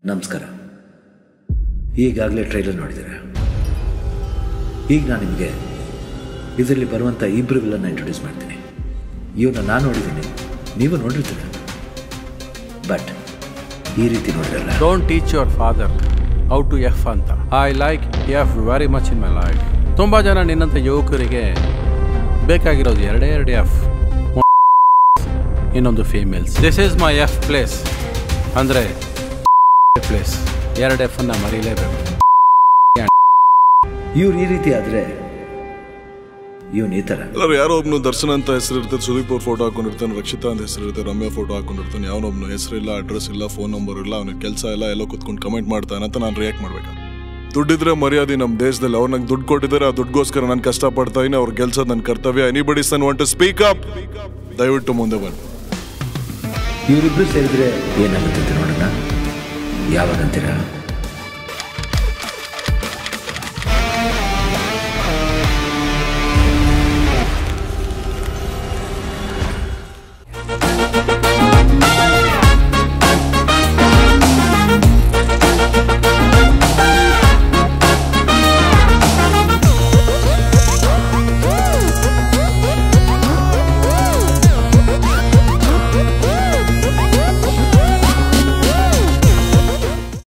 ನಮಸ್ಕಾರ ಈಗಾಗಲೇ ಟ್ರೈಲರ್ ನೋಡಿದ್ದೀರ ಈಗ ನಾನು ನಿಮಗೆ ಇದರಲ್ಲಿ ಬರುವಂಥ ಇಬ್ಬರು ವಿಲನ್ನ ಇಂಟ್ರೊಡ್ಯೂಸ್ ಮಾಡ್ತೀನಿ ಇವನ್ನ ನಾನು ನೋಡಿದ್ದೀನಿ ನೀವು ನೋಡಿರ್ತೀರ ಬಟ್ ಈ ರೀತಿ ನೋಡಿರಲ್ಲ don't teach your father how to F ಅಂತ I like F very much in my life ತುಂಬ ಜನ ನಿನ್ನಂಥ ಯುವಕರಿಗೆ ಬೇಕಾಗಿರೋದು ಎರಡೇ ಎರಡು ಎಫ್ ಇನ್ನೊಂದು females this is my F place ಅಂದರೆ ಪ್ಲೇಸ್ ಎರಡು ಎಫ್ ಅನ್ನ ಮರೀಲೇಬೇಕು ಇವ್ರು ಈ ರೀತಿ ಆದರೆ ಇವನು ಈ ಥರ ಎಲ್ಲರೂ ಯಾರೋ ಒಬ್ನು ದರ್ಶನ್ ಅಂತ ಹೆಸರು ಇರ್ತದೆ ಸುದೀಪ್ ಅವ್ರ ಫೋಟೋ ಹಾಕೊಂಡಿರ್ತಾನೆ ರಕ್ಷಿತಾ ಅಂತ ಹೆಸರು ಇರುತ್ತೆ ರಮ್ಯಾ ಫೋಟೋ ಹಾಕೊಂಡಿರ್ತಾನೆ ಯಾವನೊಬ್ನು ಹೆಸರಿಲ್ಲ ಅಡ್ರೆಸ್ ಇಲ್ಲ ಫೋನ್ ನಂಬರ್ ಇಲ್ಲ ಅವನಿಗೆ ಕೆಲಸ ಇಲ್ಲ ಎಲ್ಲೋ ಕುತ್ಕೊಂಡು ಕಮೆಂಟ್ ಮಾಡ್ತಾನೆ ಅಂತ ನಾನು ರಿಯಾಕ್ಟ್ ಮಾಡ್ಬೇಕು ದುಡ್ಡಿದ್ರೆ ಮರ್ಯಾದೆ ನಮ್ಮ ದೇಶದಲ್ಲಿ ಅವ್ರು ನಂಗೆ ದುಡ್ಡು ಕೊಟ್ಟಿದ್ದಾರೆ ಆ ದುಡ್ಗೋಸ್ಕರ ನಾನು ಕಷ್ಟಪಡ್ತಾ ಇದ್ದೀನಿ ಅವ್ರ ಕೆಲಸ ನನ್ನ ಕರ್ತವ್ಯ anybody son want to speak up ದಯವಿಟ್ಟು ಮುಂದೆ ಬನ್ನಿ ಇವರಿಬ್ಬರು ಸೇರಿದ್ರೆ ಏನಾಗುತ್ತೆ ಅಂತ ನೋಡೋಣ ಯಾವಾಗಂತೀರಾ